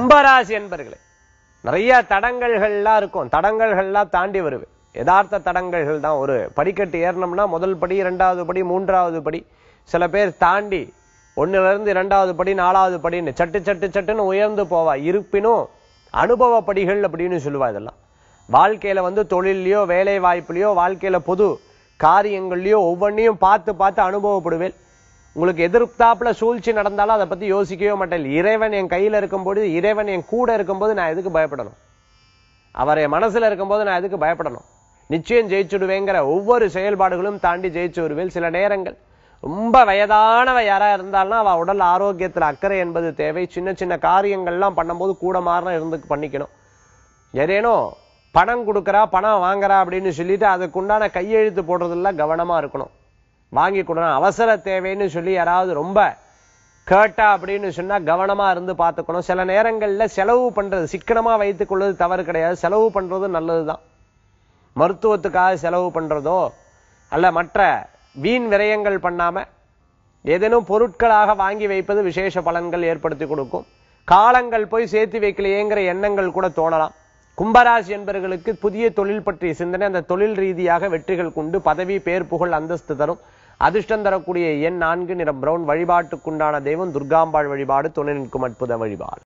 கும்பராசி என்பர்களே நிறைய தடங்கல்கள்லாம் இருக்கும் தடங்கல்கள்லாம் தாண்டி வருவேன் யதார்த்த தடங்கல்கள் தான் ஒரு படிக்கட்டு ஏறணும்னா முதல் படி இரண்டாவது படி மூன்றாவது படி சில பேர் தாண்டி ஒண்ணுல இருந்து இரண்டாவது படி நாலாவது படின்னு சட்டு சட்டு சட்டுன்னு உயர்ந்து போவா இருப்பினும் அனுபவ படிகள் அப்படின்னு சொல்லுவா இதெல்லாம் வாழ்க்கையில வந்து தொழிலையோ வேலை வாய்ப்புலையோ வாழ்க்கையில பொது காரியங்கள்லயோ ஒவ்வொன்றையும் பார்த்து பார்த்து அனுபவப்படுவேன் உங்களுக்கு எதிர்த்தாப்புல சூழ்ச்சி நடந்தாலும் அதை பத்தி யோசிக்கவே மாட்டேன் இறைவன் என் கையில இருக்கும்போது இறைவன் என் கூட இருக்கும்போது நான் எதுக்கு பயப்படணும் அவர் என் மனசுல இருக்கும்போது நான் எதுக்கு பயப்படணும் நிச்சயம் ஜெயிச்சுடுவேங்கிற ஒவ்வொரு செயல்பாடுகளும் தாண்டி ஜெயிச்சு வருவேன் சில நேரங்கள் ரொம்ப வயதானவ யாரா இருந்தாலும் அவ உடல் ஆரோக்கியத்துல அக்கறை என்பது தேவை சின்ன சின்ன காரியங்கள்லாம் பண்ணும்போது கூட மாறின இருந்து பண்ணிக்கணும் ஏதேனும் பணம் கொடுக்கறா பணம் வாங்குறா அப்படின்னு சொல்லிட்டு அதுக்குண்டான கையெழுத்து போடுறதுல கவனமா இருக்கணும் வாங்கி கொடுக்கணும் அவசர தேவைன்னு சொல்லி யாராவது ரொம்ப கேட்டா அப்படின்னு சொன்னா கவனமா இருந்து பார்த்துக்கணும் சில நேரங்கள்ல செலவு பண்றது சிக்கனமா வைத்துக் கொள்வது தவறு கிடையாது செலவு பண்றது நல்லதுதான் மருத்துவத்துக்காக செலவு பண்றதோ அல்ல மற்ற வீண் விரயங்கள் பண்ணாம ஏதேனும் பொருட்களாக வாங்கி வைப்பது விசேஷ பலன்கள் ஏற்படுத்தி கொடுக்கும் காலங்கள் போய் சேர்த்து வைக்கலையேங்கிற எண்ணங்கள் கூட தோணலாம் கும்பராசி என்பவர்களுக்கு புதிய தொழில் பற்றிய சிந்தனை அந்த தொழில் ரீதியாக வெற்றிகள் கொண்டு பதவி பேர் புகழ் அந்தஸ்து தரும் அதிர்ஷ்டம் தரக்கூடிய எண் நான்கு நிறம் பிரவுன் வழிபாட்டுக்குண்டான தெய்வம் துர்காம்பாள் வழிபாடு துணை நிற்கும் அற்புத வழிபாடு